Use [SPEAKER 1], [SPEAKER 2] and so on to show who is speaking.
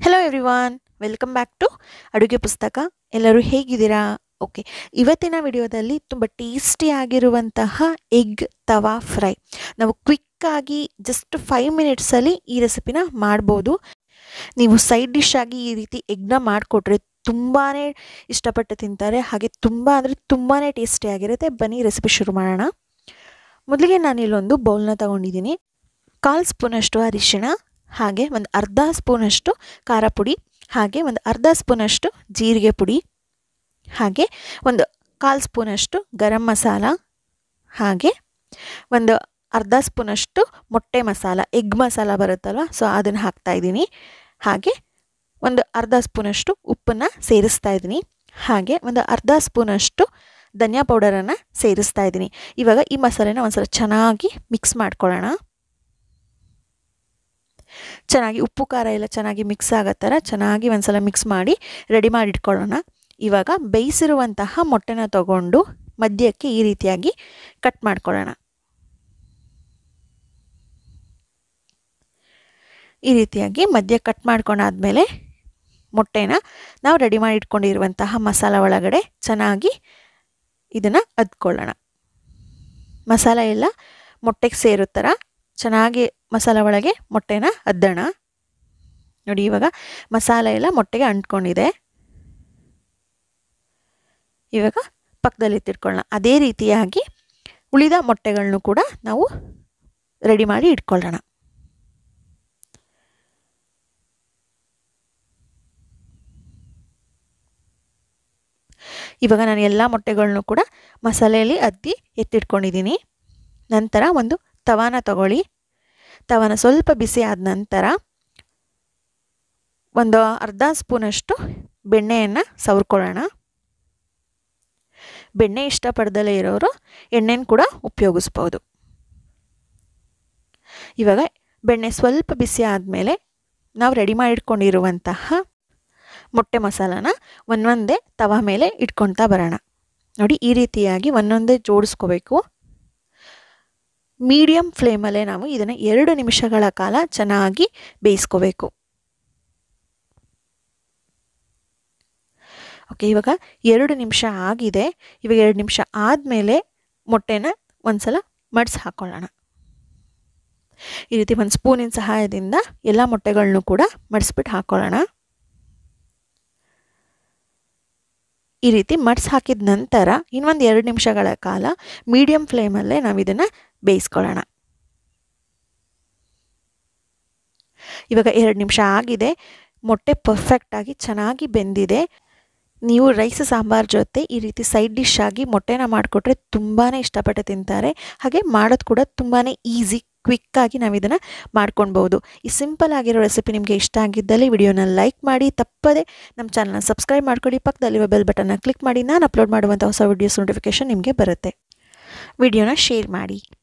[SPEAKER 1] hello everyone welcome back to Aduge Pustaka ಎಲ್ಲರೂ ಹೇಗಿದ್ದೀರಾ okay ಇವತ್ತಿನ ವಿಡಿಯೋದಲ್ಲಿ ತುಂಬ ಟೇಸ್ಟಿ ಆಗಿರುವಂತಹ ಎಗ್ ತವಾ ಫ್ರೈ ನಾವು ಕ್ವಿಕ್ಕಾಗಿ ಜಸ್ಟ್ ಫೈವ್ ಮಿನಿಟ್ಸಲ್ಲಿ ಈ ರೆಸಿಪಿನ ಮಾಡ್ಬೋದು ನೀವು ಸೈಡ್ ಡಿಶ್ ಆಗಿ ಈ ರೀತಿ ಎಗ್ನ ಮಾಡಿಕೊಟ್ರೆ ತುಂಬಾ ಇಷ್ಟಪಟ್ಟು ತಿಂತಾರೆ ಹಾಗೆ ತುಂಬ ಅಂದರೆ ತುಂಬಾ ಟೇಸ್ಟಿಯಾಗಿರುತ್ತೆ ಬನ್ನಿ ರೆಸಿಪಿ ಶುರು ಮಾಡೋಣ ಮೊದಲಿಗೆ ನಾನಿಲ್ಲೊಂದು ಬೌಲ್ನ ತಗೊಂಡಿದ್ದೀನಿ ಕಾಲು ಸ್ಪೂನಷ್ಟು ಅರಿಶಿಣ ಹಾಗೆ ಒಂದು ಅರ್ಧ ಸ್ಪೂನಷ್ಟು ಖಾರ ಪುಡಿ ಹಾಗೆ ಒಂದು ಅರ್ಧ ಸ್ಪೂನಷ್ಟು ಜೀರಿಗೆ ಪುಡಿ ಹಾಗೆ ಒಂದು ಕಾಲು ಸ್ಪೂನಷ್ಟು ಗರಂ ಮಸಾಲ ಹಾಗೆ ಒಂದು ಅರ್ಧ ಸ್ಪೂನಷ್ಟು ಮೊಟ್ಟೆ ಮಸಾಲ ಎಗ್ ಮಸಾಲ ಬರುತ್ತಲ್ವ ಸೊ ಅದನ್ನು ಹಾಕ್ತಾ ಇದ್ದೀನಿ ಹಾಗೆ ಒಂದು ಅರ್ಧ ಸ್ಪೂನಷ್ಟು ಉಪ್ಪನ್ನು ಸೇರಿಸ್ತಾ ಇದ್ದೀನಿ ಹಾಗೆ ಒಂದು ಅರ್ಧ ಸ್ಪೂನಷ್ಟು ಧನಿಯಾ ಪೌಡರನ್ನು ಸೇರಿಸ್ತಾ ಇದ್ದೀನಿ ಇವಾಗ ಈ ಮಸಾಲೆನ ಒಂದ್ಸಲ ಚೆನ್ನಾಗಿ ಮಿಕ್ಸ್ ಮಾಡ್ಕೊಳ್ಳೋಣ ಚೆನ್ನಾಗಿ ಉಪ್ಪು ಖಾರ ಎಲ್ಲ ಚೆನ್ನಾಗಿ ಮಿಕ್ಸ್ ಆಗೋ ಥರ ಚೆನ್ನಾಗಿ ಒಂದ್ಸಲ ಮಿಕ್ಸ್ ಮಾಡಿ ರೆಡಿ ಮಾಡಿ ಇಟ್ಕೊಳ್ಳೋಣ ಇವಾಗ ಬೇಯಿಸಿರುವಂತಹ ಮೊಟ್ಟೆನ ತಗೊಂಡು ಮಧ್ಯಕ್ಕೆ ಈ ರೀತಿಯಾಗಿ ಕಟ್ ಮಾಡ್ಕೊಳ್ಳೋಣ ಈ ರೀತಿಯಾಗಿ ಮಧ್ಯ ಕಟ್ ಮಾಡ್ಕೊಂಡಾದ್ಮೇಲೆ ಮೊಟ್ಟೆನ ನಾವು ರೆಡಿ ಮಾಡಿ ಇಟ್ಕೊಂಡಿರುವಂತಹ ಮಸಾಲ ಒಳಗಡೆ ಚೆನ್ನಾಗಿ ಇದನ್ನು ಅದ್ಕೊಳ್ಳೋಣ ಮಸಾಲ ಎಲ್ಲ ಮೊಟ್ಟೆಗೆ ಸೇರೋ ಥರ ಚೆನ್ನಾಗಿ ಮಸಾಲ ಒಳಗೆ ಮೊಟ್ಟೆನ ಅದ್ದೋಣ ನೋಡಿ ಇವಾಗ ಮಸಾಲ ಎಲ್ಲ ಮೊಟ್ಟೆಗೆ ಅಂಟ್ಕೊಂಡಿದೆ ಇವಾಗ ಪಕ್ಕದಲ್ಲಿ ಎತ್ತಿಟ್ಕೊಳ್ಳೋಣ ಅದೇ ರೀತಿಯಾಗಿ ಉಳಿದ ಮೊಟ್ಟೆಗಳನ್ನು ಕೂಡ ನಾವು ರೆಡಿ ಮಾಡಿ ಇಟ್ಕೊಳ್ಳೋಣ ಇವಾಗ ನಾನು ಎಲ್ಲ ಮೊಟ್ಟೆಗಳನ್ನು ಕೂಡ ಮಸಾಲೆಯಲ್ಲಿ ಅದ್ದಿ ಎತ್ತಿಟ್ಕೊಂಡಿದ್ದೀನಿ ನಂತರ ಒಂದು ತವಾನ ತಗೊಳ್ಳಿ ತವಾನ ಸ್ವಲ್ಪ ಬಿಸಿ ಆದ ನಂತರ ಒಂದು ಅರ್ಧ ಸ್ಪೂನಷ್ಟು ಬೆಣ್ಣೆಯನ್ನು ಸವರ್ಕೊಳ್ಳೋಣ ಬೆಣ್ಣೆ ಇಷ್ಟಪಡ್ದಲೇ ಇರೋರು ಎಣ್ಣೆನ ಕೂಡ ಉಪಯೋಗಿಸ್ಬೋದು ಇವಾಗ ಬೆಣ್ಣೆ ಸ್ವಲ್ಪ ಬಿಸಿ ಆದಮೇಲೆ ನಾವು ರೆಡಿ ಮಾಡಿಟ್ಕೊಂಡಿರುವಂತಹ ಮೊಟ್ಟೆ ಮಸಾಲಾನ ಒಂದೊಂದೇ ತವ ಮೇಲೆ ಇಟ್ಕೊಳ್ತಾ ಬರೋಣ ನೋಡಿ ಈ ರೀತಿಯಾಗಿ ಒಂದೊಂದೇ ಜೋಡಿಸ್ಕೋಬೇಕು ಮೀಡಿಯಮ್ ಫ್ಲೇಮಲ್ಲೇ ನಾವು ಇದನ್ನು ಎರಡು ನಿಮಿಷಗಳ ಕಾಲ ಚೆನ್ನಾಗಿ ಬೇಯಿಸ್ಕೋಬೇಕು ಓಕೆ ಇವಾಗ ಎರಡು ನಿಮಿಷ ಆಗಿದೆ ಇವಾಗ ಎರಡು ನಿಮಿಷ ಆದಮೇಲೆ ಮೊಟ್ಟೆನ ಒಂದ್ಸಲ ಮಡ್ಸಿ ಹಾಕ್ಕೊಳ್ಳೋಣ ಈ ರೀತಿ ಒಂದು ಸ್ಪೂನಿನ ಸಹಾಯದಿಂದ ಎಲ್ಲ ಮೊಟ್ಟೆಗಳನ್ನೂ ಕೂಡ ಮಡಿಸ್ಬಿಟ್ಟು ಹಾಕ್ಕೊಳ್ಳೋಣ ಈ ರೀತಿ ಮಡ್ಸ್ ಹಾಕಿದ ನಂತರ ಇನ್ನೊಂದು ಎರಡು ನಿಮಿಷಗಳ ಕಾಲ ಮೀಡಿಯಮ್ ಫ್ಲೇಮಲ್ಲೇ ನಾವು ಇದನ್ನು ಬೇಯಿಸ್ಕೊಳ್ಳೋಣ ಇವಾಗ ಎರಡು ನಿಮಿಷ ಆಗಿದೆ ಮೊಟ್ಟೆ ಪರ್ಫೆಕ್ಟಾಗಿ ಚೆನ್ನಾಗಿ ಬೆಂದಿದೆ ನೀವು ರೈಸ್ ಸಾಂಬಾರ್ ಜೊತೆ ಈ ರೀತಿ ಸೈಡ್ ಡಿಶ್ ಆಗಿ ಮೊಟ್ಟೆನ ಮಾಡಿಕೊಟ್ರೆ ತುಂಬಾ ಇಷ್ಟಪಟ್ಟು ತಿಂತಾರೆ ಹಾಗೆ ಮಾಡೋದು ಕೂಡ ತುಂಬಾ ಈಸಿ ಕ್ವಿಕ್ಕಾಗಿ ನಾವು ಇದನ್ನು ಮಾಡ್ಕೊಳ್ಬೋದು ಈ ಸಿಂಪಲ್ ಆಗಿರೋ ರೆಸಿಪಿ ನಿಮಗೆ ಇಷ್ಟ ಆಗಿದ್ದಲ್ಲಿ ವಿಡಿಯೋನ ಲೈಕ್ ಮಾಡಿ ತಪ್ಪದೆ ನಮ್ಮ ಚಾನಲ್ನ ಸಬ್ಸ್ಕ್ರೈಬ್ ಮಾಡ್ಕೊಳ್ಳಿ ಪಕ್ಕದಲ್ಲಿರುವ ಬೆಲ್ ಬಟನ್ನ ಕ್ಲಿಕ್ ಮಾಡಿ ನಾನು ಅಪ್ಲೋಡ್ ಮಾಡುವಂಥ ಹೊಸ ವಿಡಿಯೋಸ್ ನೋಟಿಫಿಕೇಷನ್ ನಿಮಗೆ ಬರುತ್ತೆ ವಿಡಿಯೋನ ಶೇರ್ ಮಾಡಿ